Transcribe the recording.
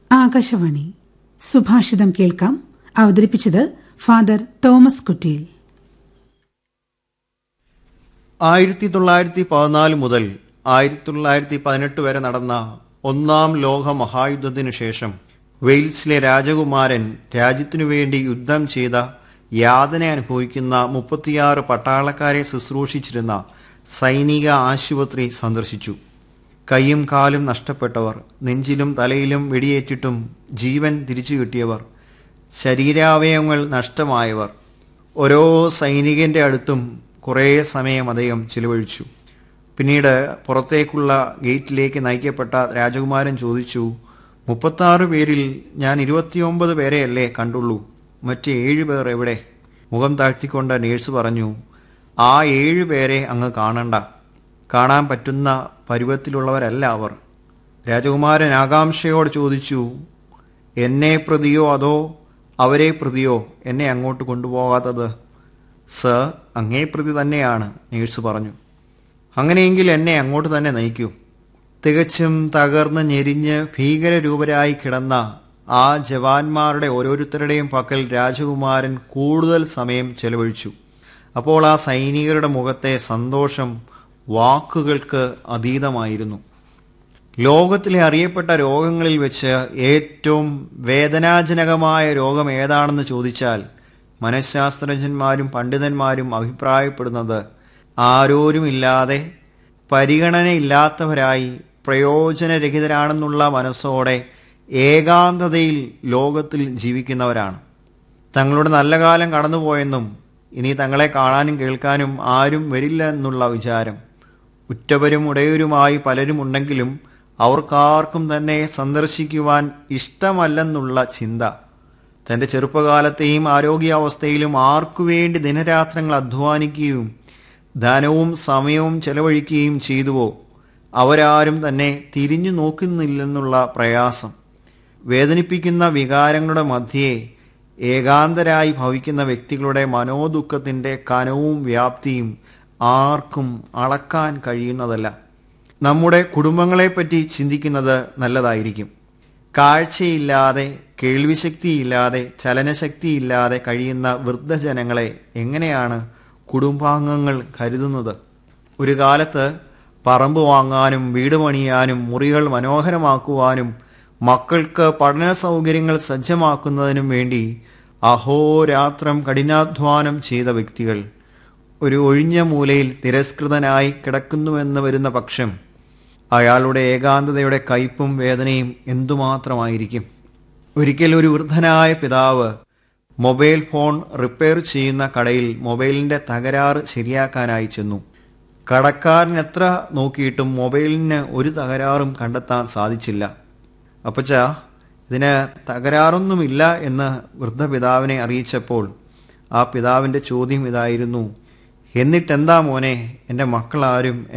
ആകാശവാണി സുഭാഷിതം കേൾക്കാം അവതരിപ്പിച്ചത് ഫാദർ തോമസ് കുറ്റിയിൽ ആയിരത്തി തൊള്ളായിരത്തി പതിനാല് മുതൽ ആയിരത്തി തൊള്ളായിരത്തി പതിനെട്ട് വരെ നടന്ന ഒന്നാം ലോക മഹായുദ്ധത്തിനു ശേഷം വെയിൽസിലെ രാജകുമാരൻ രാജ്യത്തിനു വേണ്ടി യുദ്ധം ചെയ്ത യാതന അനുഭവിക്കുന്ന മുപ്പത്തിയാറ് പട്ടാളക്കാരെ ശുശ്രൂഷിച്ചിരുന്ന സൈനിക ആശുപത്രി സന്ദർശിച്ചു കൈയും കാലും നഷ്ടപ്പെട്ടവർ നെഞ്ചിലും തലയിലും വെടിയേറ്റിട്ടും ജീവൻ തിരിച്ചു കിട്ടിയവർ ശരീരാവയവങ്ങൾ നഷ്ടമായവർ ഓരോ സൈനികന്റെ അടുത്തും കുറേ സമയം അദ്ദേഹം ചിലവഴിച്ചു പിന്നീട് പുറത്തേക്കുള്ള ഗേറ്റിലേക്ക് നയിക്കപ്പെട്ട രാജകുമാരൻ ചോദിച്ചു മുപ്പത്താറ് പേരിൽ ഞാൻ ഇരുപത്തിയൊമ്പത് പേരെയല്ലേ കണ്ടുള്ളൂ മറ്റ് ഏഴ് പേർ എവിടെ മുഖം താഴ്ത്തിക്കൊണ്ട് നേഴ്സ് പറഞ്ഞു ആ ഏഴ് പേരെ അങ്ങ് കാണണ്ട കാണാൻ പറ്റുന്ന പരുവത്തിലുള്ളവരല്ല അവർ രാജകുമാരൻ ആകാംക്ഷയോട് ചോദിച്ചു എന്നെ പ്രതിയോ അതോ അവരെ പ്രതിയോ എന്നെ അങ്ങോട്ട് കൊണ്ടുപോകാത്തത് സർ അങ്ങേ പ്രതി തന്നെയാണ് നേഴ്സ് പറഞ്ഞു അങ്ങനെയെങ്കിൽ എന്നെ അങ്ങോട്ട് തന്നെ നയിക്കൂ തികച്ചും തകർന്ന് ഞെരിഞ്ഞ് ഭീകരരൂപരായി കിടന്ന ആ ജവാന്മാരുടെ ഓരോരുത്തരുടെയും പക്കൽ രാജകുമാരൻ കൂടുതൽ സമയം ചെലവഴിച്ചു അപ്പോൾ ആ സൈനികരുടെ മുഖത്തെ സന്തോഷം വാക്കുകൾക്ക് അതീതമായിരുന്നു ലോകത്തിലെ അറിയപ്പെട്ട രോഗങ്ങളിൽ വെച്ച് ഏറ്റവും വേദനാജനകമായ രോഗം ഏതാണെന്ന് ചോദിച്ചാൽ മനഃശാസ്ത്രജ്ഞന്മാരും പണ്ഡിതന്മാരും അഭിപ്രായപ്പെടുന്നത് ആരോരുമില്ലാതെ പരിഗണനയില്ലാത്തവരായി പ്രയോജനരഹിതരാണെന്നുള്ള മനസ്സോടെ ഏകാന്തതയിൽ ലോകത്തിൽ ജീവിക്കുന്നവരാണ് തങ്ങളുടെ നല്ല കാലം കടന്നുപോയെന്നും ഇനി തങ്ങളെ കാണാനും കേൾക്കാനും ആരും വരില്ല എന്നുള്ള വിചാരം ഉറ്റവരും ഉടയവരുമായി പലരും ഉണ്ടെങ്കിലും അവർക്കാർക്കും തന്നെ സന്ദർശിക്കുവാൻ ഇഷ്ടമല്ലെന്നുള്ള ചിന്ത തന്റെ ചെറുപ്പകാലത്തെയും ആരോഗ്യാവസ്ഥയിലും ആർക്കുവേണ്ടി ദിനരാത്രങ്ങൾ അധ്വാനിക്കുകയും ധനവും സമയവും ചെലവഴിക്കുകയും ചെയ്തുവോ അവരാരും തന്നെ തിരിഞ്ഞു നോക്കുന്നില്ലെന്നുള്ള പ്രയാസം വേദനിപ്പിക്കുന്ന വികാരങ്ങളുടെ മധ്യേ ഏകാന്തരായി ഭവിക്കുന്ന വ്യക്തികളുടെ മനോദുഃഖത്തിന്റെ കനവും വ്യാപ്തിയും ആർക്കും അളക്കാൻ കഴിയുന്നതല്ല നമ്മുടെ കുടുംബങ്ങളെപ്പറ്റി ചിന്തിക്കുന്നത് നല്ലതായിരിക്കും കാഴ്ചയില്ലാതെ കേൾവിശക്തിയില്ലാതെ ചലനശക്തിയില്ലാതെ കഴിയുന്ന വൃദ്ധജനങ്ങളെ എങ്ങനെയാണ് കുടുംബാംഗങ്ങൾ കരുതുന്നത് ഒരു കാലത്ത് പറമ്പ് വാങ്ങാനും വീട് പണിയാനും മുറികൾ മനോഹരമാക്കുവാനും മക്കൾക്ക് പഠന സൗകര്യങ്ങൾ സജ്ജമാക്കുന്നതിനും വേണ്ടി അഹോരാത്രം കഠിനാധ്വാനം ചെയ്ത വ്യക്തികൾ ഒരു ഒഴിഞ്ഞ മൂലയിൽ തിരസ്കൃതനായി കിടക്കുന്നുവെന്ന് വരുന്ന പക്ഷം അയാളുടെ ഏകാന്തതയുടെ കയ്പും വേദനയും എന്തുമാത്രമായിരിക്കും ഒരിക്കൽ ഒരു വൃദ്ധനായ പിതാവ് മൊബൈൽ ഫോൺ റിപ്പയർ ചെയ്യുന്ന കടയിൽ മൊബൈലിന്റെ തകരാറ് ശരിയാക്കാനായി ചെന്നു കടക്കാരൻ എത്ര നോക്കിയിട്ടും മൊബൈലിന് ഒരു തകരാറും കണ്ടെത്താൻ സാധിച്ചില്ല അപ്പച്ച ഇതിന് തകരാറൊന്നുമില്ല എന്ന് വൃദ്ധപിതാവിനെ അറിയിച്ചപ്പോൾ ആ പിതാവിന്റെ ചോദ്യം ഇതായിരുന്നു എന്നിട്ടെന്താ മോനെ എൻ്റെ മക്കളാരും